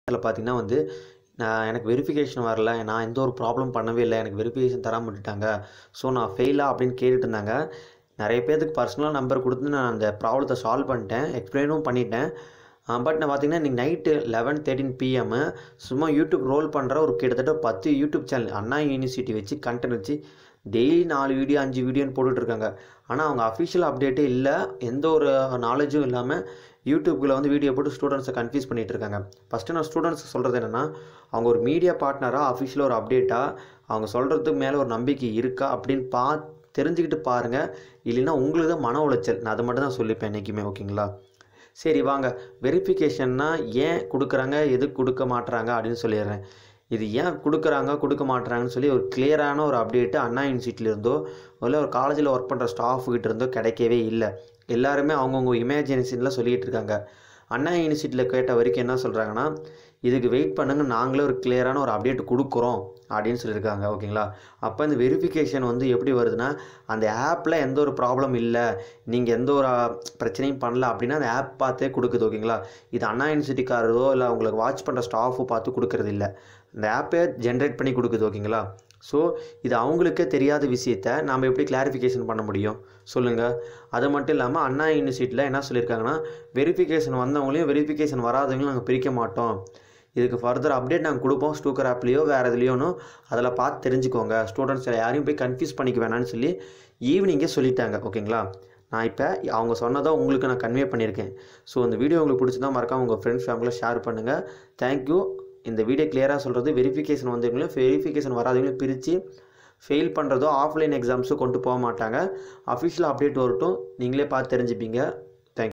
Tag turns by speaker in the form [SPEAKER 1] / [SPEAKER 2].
[SPEAKER 1] அதில் பார்த்தீங்கன்னா வந்து நான் எனக்கு வெரிஃபிகேஷன் வரல நான் எந்த ஒரு ப்ராப்ளம் பண்ணவே இல்லை எனக்கு வெரிஃபிகேஷன் தராம விட்டுட்டாங்க ஸோ நான் ஃபெயிலா அப்படின்னு கேட்டுட்டு இருந்தாங்க நிறைய பேருக்கு பர்சனலாக நம்பர் கொடுத்து நான் அந்த ப்ராப்ளத்தை சால்வ் பண்ணிட்டேன் எக்ஸ்பிளைனும் பண்ணிட்டேன் பட் நான் பார்த்தீங்கன்னா இன்றைக்கி நைட்டு லெவன் தேர்ட்டின் பிஎம் சும்மா யூடியூப் ரோல் பண்ணுற ஒரு கிட்டத்தட்ட பத்து யூடியூப் சேனல் அண்ணா யூனிவர்சிட்டி வச்சு கண்டென்ட் வச்சு டெய்லி நாலு வீடியோ அஞ்சு வீடியோன்னு போட்டுட்ருக்காங்க ஆனால் அவங்க அஃபிஷியல் அப்டேட்டே இல்லை எந்த ஒரு நாலேஜும் இல்லாமல் யூடியூப்பில் வந்து வீடியோ போட்டு ஸ்டூடெண்ட்ஸை கன்ஃபியூஸ் பண்ணிகிட்டு இருக்காங்க ஃபஸ்ட்டு நான் ஸ்டூடெண்ட்ஸ் சொல்கிறது என்னென்னா அவங்க ஒரு மீடியா பார்ட்னராக அஃபிஷியலாக ஒரு அப்டேட்டாக அவங்க சொல்கிறதுக்கு மேலே ஒரு நம்பிக்கை இருக்கா அப்படின்னு பா தெரிஞ்சுக்கிட்டு பாருங்கள் இல்லைன்னா உங்களுக்கு தான் மன உளைச்சல் நான் அதை மட்டும் தான் சொல்லிப்பேன் என்றைக்குமே ஓகேங்களா சரி வாங்க வெரிஃபிகேஷன்னா ஏன் கொடுக்குறாங்க எதுக்கு கொடுக்க மாட்றாங்க அப்படின்னு சொல்லிடுறேன் இது ஏன் கொடுக்குறாங்க கொடுக்க மாட்றாங்கன்னு சொல்லி ஒரு கிளியரான ஒரு அப்டேட்டு அண்ணா யூனிவர்சிட்டியில் இருந்தோ இல்லை ஒரு காலேஜில் ஒர்க் பண்ணுற ஸ்டாஃப் கிட்ட இருந்தோ கிடைக்கவே இல்லை எல்லாருமே அவங்கவுங்க இமேஜினேஷனில் சொல்லிகிட்டு இருக்காங்க அண்ணா யூனிவர்சிட்டியில் கேட்ட வரைக்கும் என்ன சொல்கிறாங்கன்னா இதுக்கு வெயிட் பண்ணுங்க நாங்களே ஒரு கிளியரான ஒரு அப்டேட் கொடுக்குறோம் அப்படின்னு சொல்லியிருக்காங்க ஓகேங்களா அப்போ இந்த வெரிஃபிகேஷன் வந்து எப்படி வருதுன்னா அந்த ஆப்பில் எந்த ஒரு ப்ராப்ளம் இல்லை நீங்கள் எந்த ஒரு அஹ், பிரச்சனையும் பண்ணல அப்படின்னா அந்த ஆப் பார்த்தே கொடுக்குது ஓகேங்களா இது அண்ணா யூனிவர்சிட்டிக்காரரோ இல்லை உங்களுக்கு வாட்ச் பண்ணுற ஸ்டாஃபோ பார்த்து கொடுக்கறது இல்லை அந்த ஆப்பே ஜென்ரேட் பண்ணி கொடுக்குது ஓகேங்களா ஸோ இது அவங்களுக்கே தெரியாத விஷயத்த நாம் எப்படி கிளாரிஃபிகேஷன் பண்ண முடியும் சொல்லுங்கள் அது மட்டும் இல்லாமல் அண்ணா யூனிவர்சிட்டியில் என்ன சொல்லியிருக்காங்கன்னா வெரிஃபிகேஷன் வந்தவங்களையும் வெரிஃபிகேஷன் வராதவங்களையும் நாங்கள் பிரிக்க மாட்டோம் இதுக்கு ஃபர்தர் அப்டேட் நாங்கள் கொடுப்போம் ஸ்டூக்கர் ஆப்லேயோ வேறு எதுலேயோனோ அதில் பார்த்து தெரிஞ்சுக்கோங்க ஸ்டூடெண்ட்ஸ் யாரையும் போய் கன்ஃபியூஸ் பண்ணிக்க வேணாம்னு சொல்லி ஈவினிங்கே சொல்லிட்டாங்க ஓகேங்களா நான் இப்போ அவங்க சொன்னதை உங்களுக்கு நான் கன்வே பண்ணியிருக்கேன் ஸோ இந்த வீடியோ உங்களுக்கு பிடிச்சதா மறக்காம உங்கள் ஃப்ரெண்ட்ஸ் ஃபேமிலியில் ஷேர் பண்ணுங்கள் தேங்க்யூ இந்த வீடியோ கிளியராக சொல்கிறது வெரிஃபிகேஷன் வந்தவங்களையும் வெரிஃபிகேஷன் வராதவங்களையும் பிரித்து ஃபெயில் பண்ணுறதோ ஆஃப்லைன் எக்ஸாம்ஸோ கொண்டு போக மாட்டாங்க அஃபிஷியல் அப்டேட் வரட்டும் நீங்களே பார்த்து தெரிஞ்சுப்பீங்க